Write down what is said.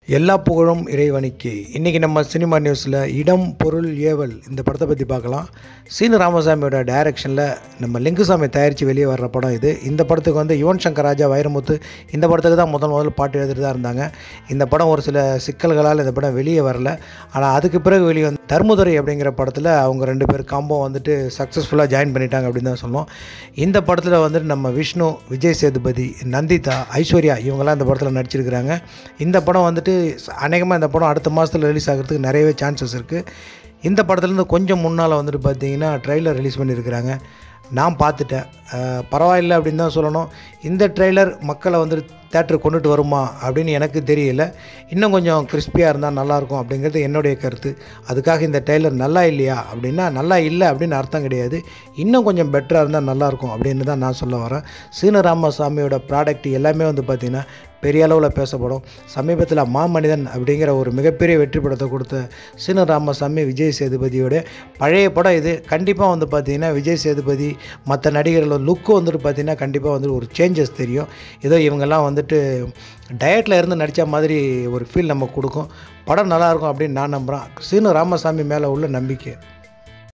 எல்லா புகழும் இறைவனுக்கு இன்றைக்கி நம்ம சினிமா நியூஸில் இடம் பொருள் ஏவல் இந்த படத்தை பற்றி பார்க்கலாம் சீனு ராமசாமியோட டைரக்ஷனில் நம்ம லிங்குசாமி தயாரித்து வெளியே வர்ற படம் இது இந்த படத்துக்கு வந்து யுவன் சங்கர் ராஜா வைரமுத்து இந்த படத்துக்கு தான் முதல் முதல்ல பாட்டு எழுதிட்டு தான் இருந்தாங்க இந்த படம் ஒரு சில சிக்கல்களால் இந்த படம் வெளியே வரல ஆனால் அதுக்கு பிறகு வெளியே வந்து தர்மதுரை அப்படிங்கிற படத்தில் அவங்க ரெண்டு பேர் காம்போ வந்துட்டு சக்ஸஸ்ஃபுல்லாக ஜாயின் பண்ணிட்டாங்க அப்படின்னு தான் சொல்லுவோம் இந்த படத்தில் வந்துட்டு நம்ம விஷ்ணு விஜய் சேதுபதி நந்திதா ஐஸ்வர்யா இவங்கெல்லாம் இந்த படத்தில் நடிச்சிருக்கிறாங்க இந்த படம் வந்துட்டு அநேகமாக இந்த படம் அடுத்த மாதத்தில் ரிலீஸ் ஆகிறதுக்கு நிறையவே சான்சஸ் இருக்குது இந்த படத்துலேருந்து கொஞ்சம் முன்னால் வந்துட்டு பார்த்தீங்கன்னா ட்ரெய்லர் ரிலீஸ் பண்ணியிருக்கிறாங்க நான் பார்த்துட்டேன் அஹ், பரவாயில்லை அப்படின்னு தான் சொல்லணும் இந்த ட்ரெய்லர் மக்களை வந்துட்டு தேட்டருக்கு கொண்டுட்டு வருமா அப்படின்னு எனக்கு தெரியல இன்னும் கொஞ்சம் கிறிஸ்பியாக இருந்தால் நல்லாயிருக்கும் அப்படிங்கிறது என்னுடைய கருத்து அதுக்காக இந்த ட்ரெய்லர் நல்லா இல்லையா அப்படின்னா நல்லா இல்லை அப்படின்னு அர்த்தம் கிடையாது இன்னும் கொஞ்சம் பெட்டராக இருந்தால் நல்லாயிருக்கும் அப்படின்னு தான் நான் சொல்ல வரேன் சீன ராமசாமியோட ப்ராடக்ட் எல்லாமே வந்து பார்த்திங்கன்னா பெரிய அளவில் பேசப்படும் சமீபத்தில் மாமனிதன் அப்படிங்கிற ஒரு மிகப்பெரிய வெற்றி படத்தை கொடுத்த சீன ராமசாமி விஜய் சேதுபதியோட பழைய படம் இது கண்டிப்பாக வந்து பார்த்திங்கன்னா விஜய் சேதுபதி மற்ற நடிகர்களோட லுக்கு வந்துட்டு பார்த்திங்கன்னா கண்டிப்பாக வந்து ஒரு சேஞ்சஸ் தெரியும் ஏதோ இவங்கெல்லாம் வந்துட்டு டயட்டில் இருந்து நடித்த மாதிரி ஒரு ஃபீல் நமக்கு கொடுக்கும் படம் நல்லாயிருக்கும் அப்படின்னு நான் நம்புகிறேன் சீனு ராமசாமி மேலே உள்ள நம்பிக்கை